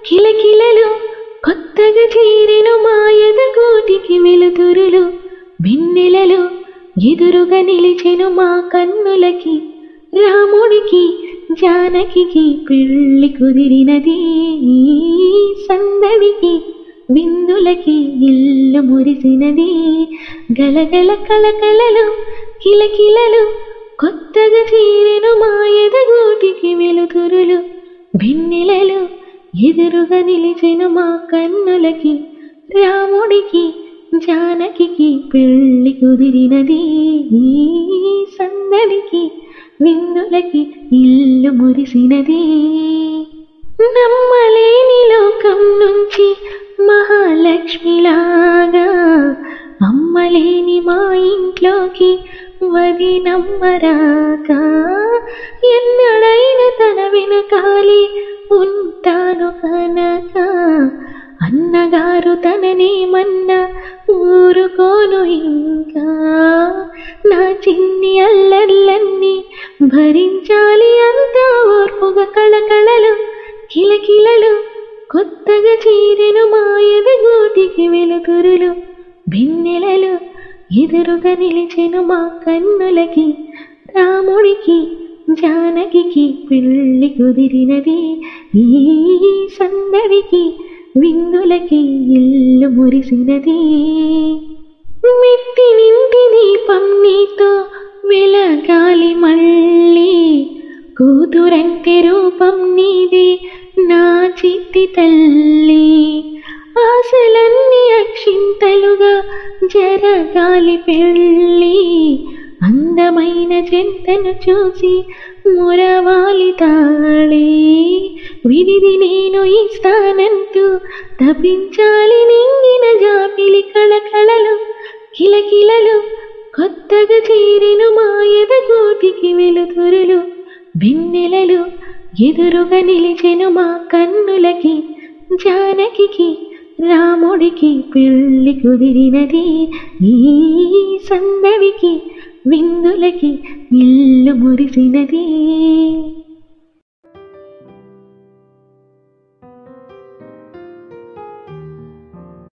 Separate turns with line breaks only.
కిలకిలలు కొత్తగా చేరెను మాయద కోటికి వెలుతురులు వెన్నెలలు ఎదురుగా నిలిచెను మా కన్నులకి రాముడికి జానకికి పెళ్ళి కుదిరినది సందడికి విందులకి ఇల్లు మురిసినది గలగల కలకలలు కిలకిలలు కొత్తగా చేరెను మాయద గూటికి వెలుతురులు వెన్నెలలు ఎదురుగా నిలిచెను మా కన్నులకి రాముడికి జానకికి పెళ్ళి కుదిరినది సందడికి విందులకి ఇల్లు మురిసినది నమ్మలేని లోకం నుంచి మహాలక్ష్మిలాగా అమ్మలేని మా ఇంట్లోకి వది నమ్మరాగా ఎన్నడైన తన వెనకాలి ఉంటాను కనుక అన్నగారు తననేమన్నా ఊరుకోను ఇంకా నా చిన్ని అల్లర్లన్నీ భరించాలి అంతా ఓర్పుగా కళకళలు కిలకిలలు కొత్తగా చీరెను మాయద గూటికి వెలుతురులు భిన్నెలలు ఎదురుగా నిలిచెను మా కన్నులకి రాముడికి జానకికి పెళ్ళి కుదిరినది ఈ సందడికి విందులకి ఇల్లు మురిసినది మెట్టి నింటి దీపం నీతో వెలగాలి మళ్ళీ కూతురంటే రూపం నీదే నా చిట్టి తల్లి ఆశలన్నీ అక్షింతలుగా జరగాలి పెళ్ళి అందమైన జంటను చూసి మురవాలి తాళి విడిది నేను ఇస్తానంటూ తప్పించాలి నింగిన జాపిలి కళకళలు కిలకిలలు కొత్తగా చేరిను మాయద కోటికి వెలుతురులు వెన్నెలలు ఎదురుగా నిలిచెను మా కన్నులకి జానకికి రాముడికి పెళ్ళి కుదిరినది ఈ సందడికి విందులకి ఇల్లు మురిసినది